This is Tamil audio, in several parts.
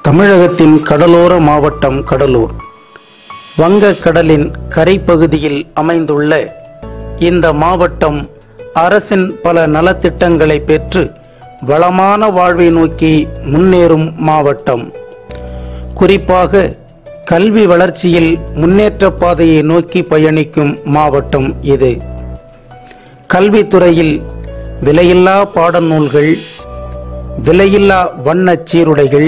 தமிழகத்தின் கடலோர மாவட்டம் கடலூர் வங்கக் கடலின் கரைப்பகுதியில் அமைந்துள்ள இந்த மாவட்டம் அரசின் பல நலத்திட்டங்களை பெற்று வளமான வாழ்வை நோக்கி முன்னேறும் மாவட்டம் குறிப்பாக கல்வி வளர்ச்சியில் முன்னேற்ற பாதையை நோக்கி பயணிக்கும் மாவட்டம் இது கல்வித்துறையில் விலையில்லா பாடநூல்கள் விலையில்லா வண்ணச் சீருடைகள்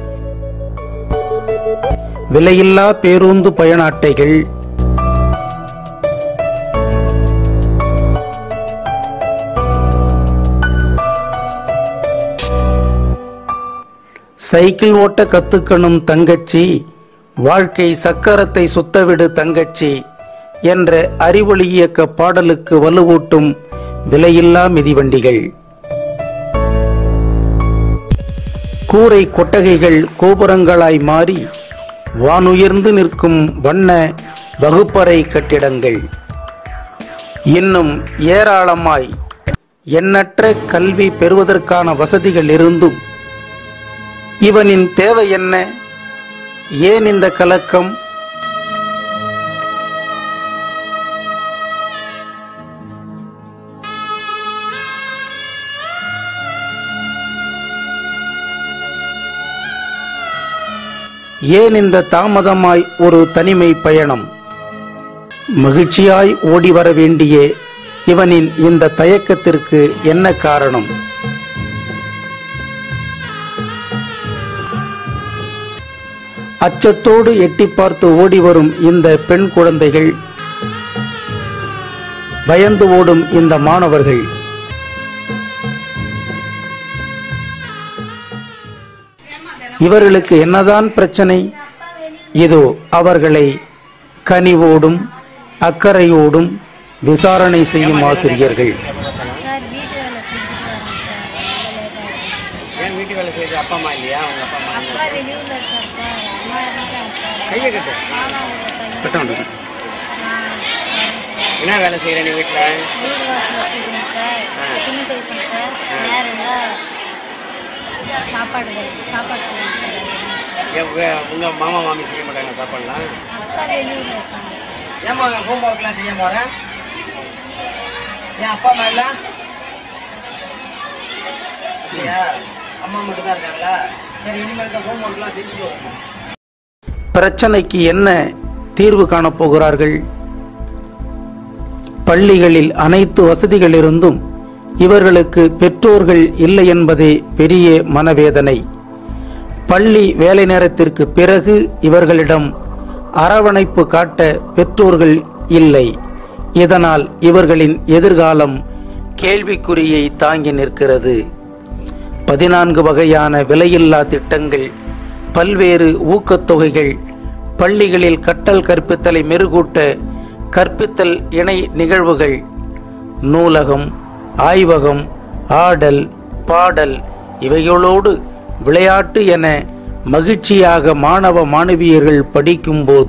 விலையில்லா பேருந்து பயண அட்டைகள் சைக்கிள் ஓட்ட கத்துக்கணும் தங்கச்சி வாழ்க்கை சக்கரத்தை சுத்தவிடு தங்கச்சி என்ற அறிவொளி இயக்க பாடலுக்கு வலுவூட்டும் விலையில்லா மிதிவண்டிகள் கூரை கொட்டகைகள் கோபுரங்களாய் மாறி வானுயர்ந்து நிற்கும் வண்ண வகுப்பறை கட்டிடங்கள் இன்னும் ஏராளமாய் எண்ணற்ற கல்வி பெறுவதற்கான வசதிகள் இருந்தும் இவனின் தேவை என்ன ஏன் இந்த கலக்கம் ஏன் இந்த தாமதமாய் ஒரு தனிமை பயணம் மகிழ்ச்சியாய் ஓடி வர வேண்டிய இவனின் இந்த தயக்கத்திற்கு என்ன காரணம் அச்சத்தோடு எட்டி பார்த்து ஓடி வரும் இந்த பெண் குழந்தைகள் பயந்து ஓடும் இந்த மாணவர்கள் இவர்களுக்கு என்னதான் பிரச்சனை இதோ அவர்களை கனிவோடும் அக்கறையோடும் விசாரணை செய்யும் ஆசிரியர்கள் சார் வீட்டு வேலை செஞ்சுட்டு வரேன் சார் ஏன் வீட்டு வேலை செய்யுது அப்பா அம்மா இல்லையா உங்க அப்பா அம்மா இல்லையா? அப்பா வெளியூர்ல இருக்கார் சார் அம்மா இருக்காங்க சார் கையை கட்டு மாமா ஒரு பையன் கட்டாண்டு. நான் என்ன வேலை செய்யற நீ வீட்டுல வீடு வாசல் வச்சுக்கிறேன் சார் துணி துவைப்பேன் சார் நேரம் இருந்தா சாப்பாடு சாப்பாடு செய்வேன் சார் என் வே- உங்க மாமா மாமி செய்ய மாட்டாங்க சாப்பாடுலாம் அக்கா வெளியூர்ல இருக்காங்க சார் ஏமா ஹோம் ஒர்க்லாம் செய்ய போற என் அப்பா அம்மா இல்ல இல்லையா அம்மா மட்டும் தான் இருக்காங்களா சரி இனிமேல் ஹோம் ஒர்க்லாம் செஞ்சுட்டு வரணும் பிரச்சனைக்கு என்ன தீர்வு காணப் போகிறார்கள் பள்ளிகளில் அனைத்து வசதிகள் இருந்தும் இவர்களுக்கு பெற்றோர்கள் இல்லை என்பதே பெரிய மனவேதனை பள்ளி வேலை நேரத்திற்கு பிறகு இவர்களிடம் அரவணைப்பு காட்ட பெற்றோர்கள் இல்லை இதனால் இவர்களின் எதிர்காலம் கேள்விக்குறியை தாங்கி நிற்கிறது பதினான்கு வகையான விலையில்லா திட்டங்கள் பல்வேறு ஊக்கத்தொகைகள் பள்ளிகளில் கற்றல் கற்பித்தலை மெருகூட்ட கற்பித்தல் இணை நிகழ்வுகள் நூலகம் ஆய்வகம் ஆடல் பாடல் இவைகளோடு விளையாட்டு என மகிழ்ச்சியாக மாணவ மாணவியர்கள் படிக்கும்போது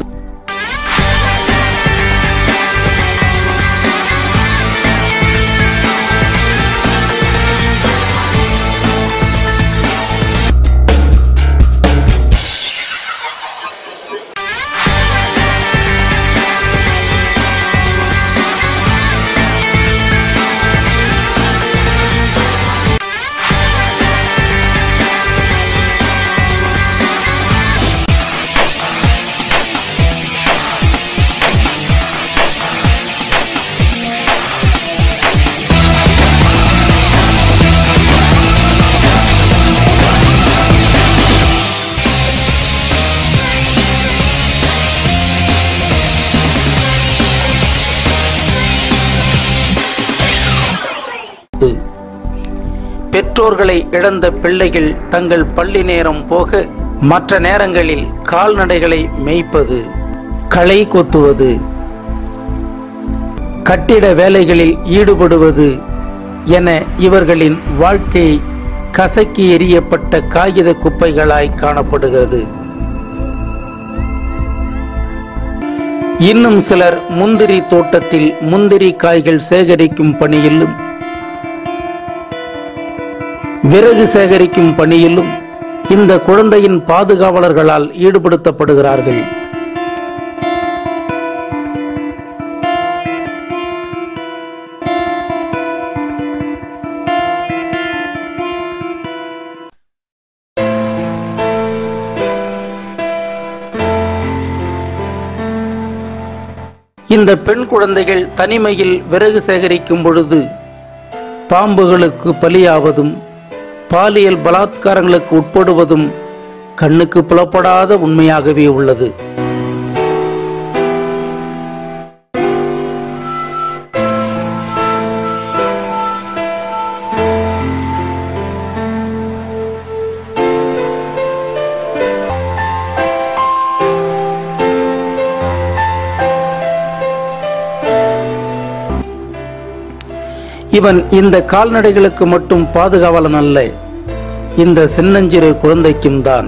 பெற்றோர்களை இழந்த பிள்ளைகள் தங்கள் பள்ளி நேரம் போக மற்ற நேரங்களில் கால்நடைகளை மேய்ப்பது களை கொத்துவது கட்டிட வேலைகளில் ஈடுபடுவது என இவர்களின் வாழ்க்கை கசக்கி எறியப்பட்ட காகித குப்பைகளாய் காணப்படுகிறது இன்னும் சிலர் முந்திரி தோட்டத்தில் முந்திரி காய்கள் சேகரிக்கும் பணியிலும் விறகு சேகரிக்கும் பணியிலும் இந்த குழந்தையின் பாதுகாவலர்களால் ஈடுபடுத்தப்படுகிறார்கள் இந்த பெண் குழந்தைகள் தனிமையில் விறகு சேகரிக்கும் பொழுது பாம்புகளுக்கு பலியாவதும் பாலியல் பலாத்காரங்களுக்கு உட்படுவதும் கண்ணுக்கு புலப்படாத உண்மையாகவே உள்ளது இவன் இந்த கால்நடைகளுக்கு மட்டும் பாதுகாவலன் அல்ல இந்த சின்னஞ்சிறு குழந்தைக்கும் தான்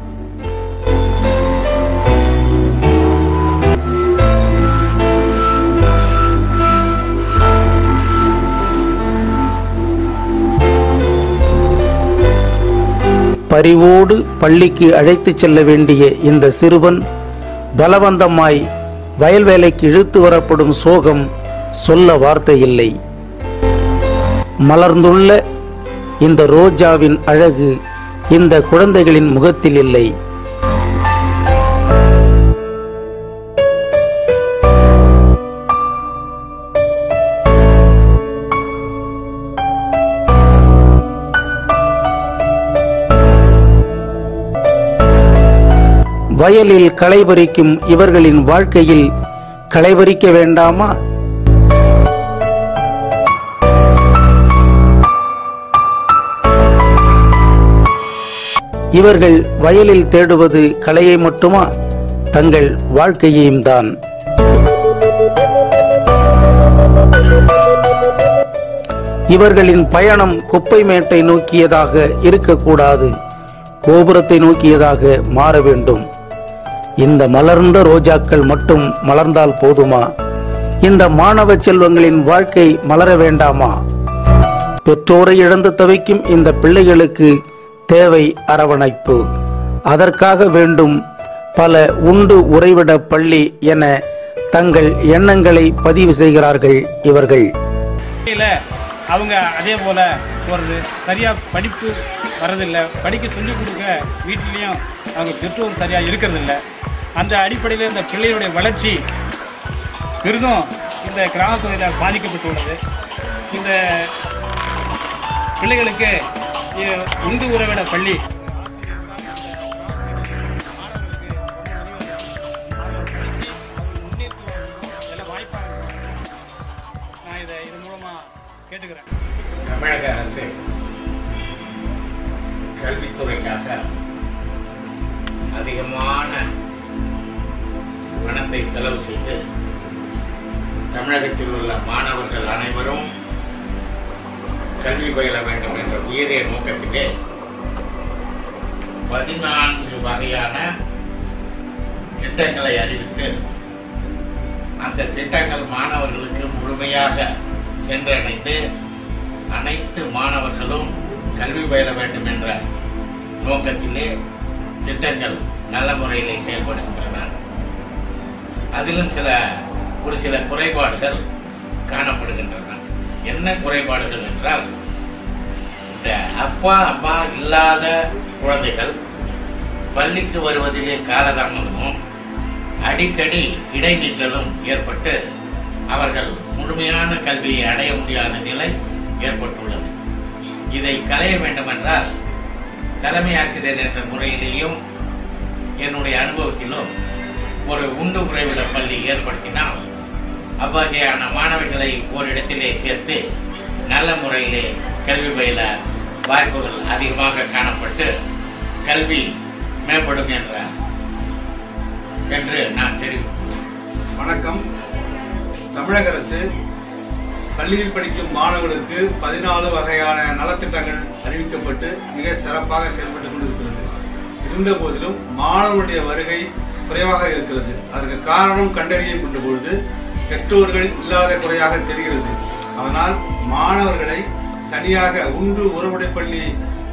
பரிவோடு பள்ளிக்கு அழைத்துச் செல்ல வேண்டிய இந்த சிறுவன் பலவந்தமாய் வயல் வேலைக்கு இழுத்து வரப்படும் சோகம் சொல்ல வார்த்தை இல்லை மலர்ந்துள்ள இந்த ரோஜாவின் அழகு இந்த குழந்தைகளின் முகத்தில் இல்லை வயலில் களை பறிக்கும் இவர்களின் வாழ்க்கையில் களை பறிக்க வேண்டாமா இவர்கள் வயலில் தேடுவது கலையை மட்டுமா தங்கள் வாழ்க்கையையும் தான் இவர்களின் பயணம் குப்பை மேட்டை நோக்கியதாக இருக்கக்கூடாது கோபுரத்தை நோக்கியதாக மாற வேண்டும் இந்த மலர்ந்த ரோஜாக்கள் மட்டும் மலர்ந்தால் போதுமா இந்த மாணவ செல்வங்களின் வாழ்க்கை மலர வேண்டாமா பெற்றோரை இழந்து தவிக்கும் இந்த பிள்ளைகளுக்கு தேவை அரவணைப்பு அதற்காக வேண்டும் பல உண்டு உறைவிட பள்ளி என தங்கள் எண்ணங்களை பதிவு செய்கிறார்கள் இவர்கள் இல்ல அவங்க அதே போல ஒரு சரியா படிப்பு வரதில்லை படிக்க சொல்லிக் கொடுக்க வீட்டிலையும் அவங்க பெற்றோர் சரியா இருக்கிறது இல்ல அந்த அடிப்படையில் இந்த பிள்ளைகளுடைய வளர்ச்சி பெரிதும் இந்த கிராம பகுதியில் பாதிக்கப்பட்டுள்ளது இந்த பிள்ளைகளுக்கு இ- இந்து உறவிட பள்ளி நான் இதை இது மூலமா கேட்டுக்கிறேன் தமிழக அரசு கல்வித்துறைக்காக அதிகமான பணத்தை செலவு செய்து தமிழகத்தில் உள்ள மாணவர்கள் அனைவரும் கல்வி பயில வேண்டும் என்ற உயரிய நோக்கத்திலே பதினான்கு வகையான திட்டங்களை அறிவித்து அந்த திட்டங்கள் மாணவர்களுக்கு முழுமையாக சென்றடைந்து அனைத்து மாணவர்களும் கல்வி பயில வேண்டும் என்ற நோக்கத்திலே திட்டங்கள் நல்ல முறையிலே செயல்படுகின்றன அதிலும் சில ஒரு சில குறைபாடுகள் காணப்படுகின்றன என்ன குறைபாடுகள் என்றால் இந்த அப்பா அம்மா இல்லாத குழந்தைகள் பள்ளிக்கு வருவதிலே காலதாமதமும் அடிக்கடி இடைநிற்றலும் ஏற்பட்டு அவர்கள் முழுமையான கல்வியை அடைய முடியாத நிலை ஏற்பட்டுள்ளது இதை களைய வேண்டுமென்றால் தலைமை ஆசிரியர் என்ற முறையிலேயும் என்னுடைய அனுபவத்திலும் ஒரு உண்டு உறைவிட பள்ளி ஏற்படுத்தினால் அவ்வகையான மாணவர்களை ஓரிடத்திலே சேர்த்து நல்ல முறையிலே கல்வி பயில வாய்ப்புகள் அதிகமாக காணப்பட்டு கல்வி மேம்படும் என்ற என்று நான் தெரிவிக்கிறேன் வணக்கம் தமிழக அரசு பள்ளியில் படிக்கும் மாணவர்களுக்கு பதினாலு வகையான நலத்திட்டங்கள் அறிவிக்கப்பட்டு மிக சிறப்பாக செயல்பட்டுக் கொண்டிருக்கிறது இருந்த போதிலும் மாணவர்களுடைய வருகை குறைவாக இருக்கிறது அதற்கு காரணம் கண்டறியப்பட்ட பொழுது பெற்றோர்கள் இல்லாத குறையாக தெரிகிறது அதனால் மாணவர்களை தனியாக உண்டு உறவுடை பள்ளி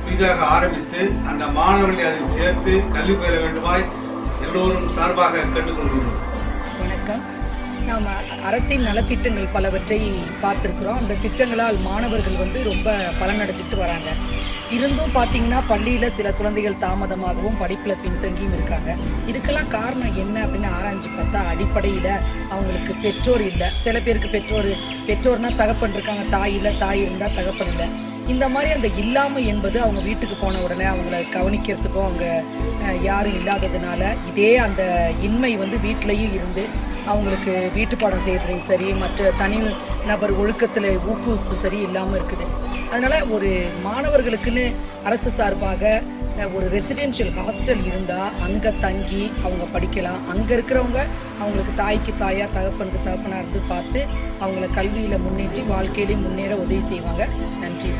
புதிதாக ஆரம்பித்து அந்த மாணவர்களை அதில் சேர்த்து கல்வி பயில வேண்டுமாய் எல்லோரும் சார்பாக கேட்டுக்கொள்கிறோம் வணக்கம் நாம் அரசின் நலத்திட்டங்கள் பலவற்றை பார்த்திருக்கிறோம் அந்த திட்டங்களால் மாணவர்கள் வந்து ரொம்ப பலனடைஞ்சிட்டு வராங்க இருந்தும் பார்த்தீங்கன்னா பள்ளியில சில குழந்தைகள் தாமதமாகவும் படிப்புல பின்தங்கியும் இருக்காங்க இதுக்கெல்லாம் காரணம் என்ன அப்படின்னு ஆராய்ஞ்சு பார்த்தா அடிப்படையில அவங்களுக்கு பெற்றோர் இல்லை சில பேருக்கு பெற்றோர் பெற்றோர்னா தகப்பன் இருக்காங்க தாய் இல்லை தாய் இருந்தா தகப்பன் இல்லை இந்த மாதிரி அந்த இல்லாமை என்பது அவங்க வீட்டுக்கு போன உடனே அவங்கள கவனிக்கிறதுக்கும் அவங்க அஹ், யாரும் இல்லாததுனால இதே அந்த இன்மை வந்து வீட்டிலையும் இருந்து அவங்களுக்கு வீட்டு பாடம் செய்யறதுலையும் சரி மற்ற தனி நபர் ஒழுக்கத்துல ஊக்குவிப்பு சரி இல்லாம இருக்குது அதனால ஒரு மாணவர்களுக்குன்னு அரசு சார்பாக அஹ், ஒரு ரெசிடென்ஷியல் ஹாஸ்டல் இருந்தா அங்க தங்கி அவங்க படிக்கலாம் அங்க இருக்கிறவங்க அவங்களுக்கு தாய்க்கு தாயா தகப்பனுக்கு தகப்பனா இருந்து பார்த்து அவங்கள கல்வியில முன்னேற்றி வாழ்க்கையிலையும் முன்னேற உதவி செய்வாங்க நன்றி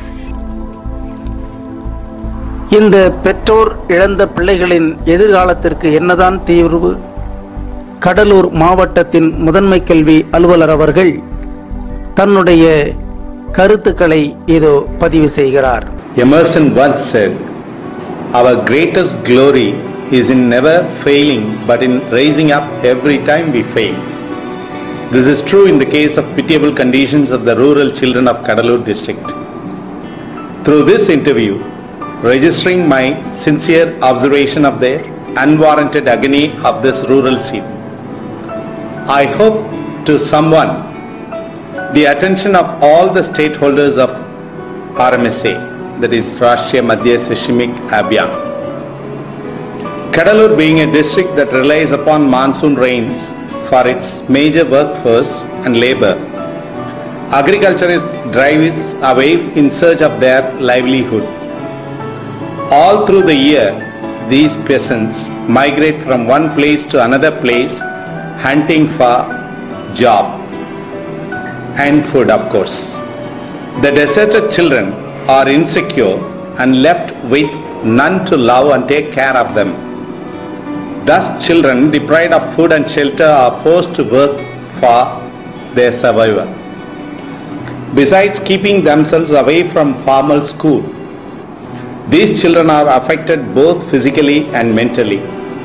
இந்த பெற்றோர் இழந்த பிள்ளைகளின் எதிர்காலத்திற்கு என்னதான் தீர்வு கடலூர் மாவட்டத்தின் முதன்மை கல்வி அலுவலர் அவர்கள் தன்னுடைய கருத்துக்களை இதோ பதிவு செய்கிறார் Emerson once said, Our greatest glory is in never failing but in raising up every time we fail. This is true in the case of pitiable conditions of the rural children of Kadalur district. Through this interview, registering my sincere observation of the unwarranted agony of this rural scene, I hope to someone the attention of all the stakeholders of RMSA, that is Rashtriya Madhya Seshimik Abhiyan. Kadalur being a district that relies upon monsoon rains for its major workforce and labor, agriculture drives away in search of their livelihood. All through the year, these peasants migrate from one place to another place hunting for job and food of course. The deserted children are insecure and left with none to love and take care of them. Thus children deprived of food and shelter are forced to work for their survival. Besides keeping themselves away from formal school, these children are affected both physically and mentally.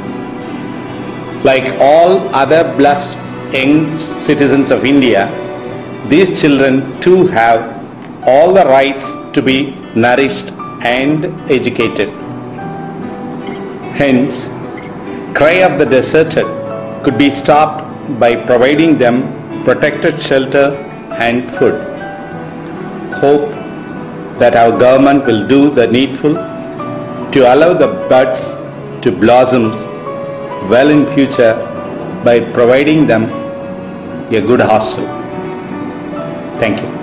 Like all other blessed young citizens of India, these children too have all the rights to be nourished and educated. Hence, cry of the deserted could be stopped by providing them protected shelter and food. Hope that our government will do the needful to allow the buds to blossom well in future by providing them a good hostel. Thank you.